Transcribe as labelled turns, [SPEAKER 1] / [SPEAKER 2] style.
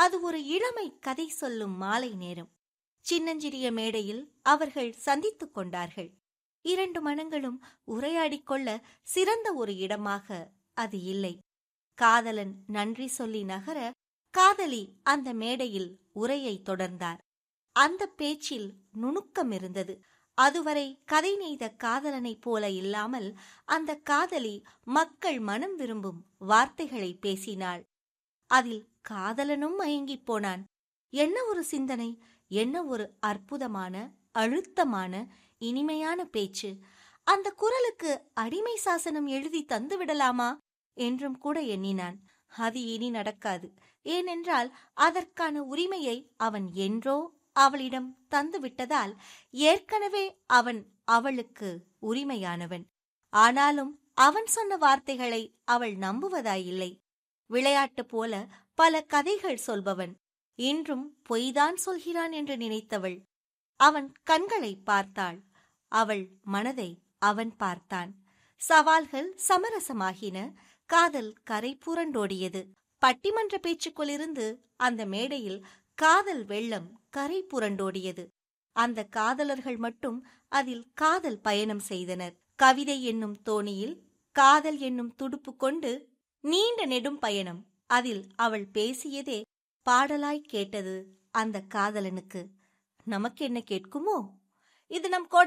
[SPEAKER 1] அது ஒரு இளமை கதை சொல்லும் மாலை நேரம் சின்னஞ்சிறிய மேடையில் அவர்கள் சந்தித்துக் கொண்டார்கள் இரண்டு மனங்களும் உரையாடிக் கொள்ள சிறந்த ஒரு இடமாக அது இல்லை காதலன் நன்றி சொல்லி நகர காதலி அந்த மேடையில் உரையை தொடர்ந்தார் அந்த பேச்சில் நுணுக்கம் இருந்தது அதுவரை கதை நெய்த காதலனைப் போல இல்லாமல் அந்த காதலி மக்கள் மனம் விரும்பும் வார்த்தைகளை பேசினாள் அதில் காதலனும் மயங்கிப் போனான் என்ன ஒரு சிந்தனை என்ன ஒரு அற்புதமான அழுத்தமான இனிமையான பேச்சு அந்த குரலுக்கு அடிமை சாசனம் எழுதி தந்து விடலாமா என்றும் கூட எண்ணினான் அது இனி நடக்காது ஏனென்றால் அதற்கான உரிமையை அவன் என்றோ அவளிடம் தந்து விட்டதால் ஏற்கனவே அவன் அவளுக்கு உரிமையானவன் ஆனாலும் அவன் சொன்ன வார்த்தைகளை அவள் நம்புவதாயில்லை விளையாட்டு போல பல கதைகள் சொல்பவன் இன்றும் பொய்தான் சொல்கிறான் என்று நினைத்தவள் அவன் கண்களை பார்த்தாள் அவள் மனதை அவன் பார்த்தான் சவால்கள் சமரசமாகின காதல் கரை புரண்டோடியது பட்டிமன்ற பேச்சுக்குள்ளிருந்து அந்த மேடையில் காதல் வெள்ளம் கரை புரண்டோடியது அந்த காதலர்கள் மட்டும் அதில் காதல் பயணம் செய்தனர் கவிதை என்னும் தோணியில் காதல் என்னும் துடுப்பு கொண்டு நீண்ட நெடும் பயணம் அதில் அவள் பேசியதே பாடலாய் கேட்டது அந்த காதலனுக்கு நமக்கு என்ன கேட்குமோ இது நம் கோடை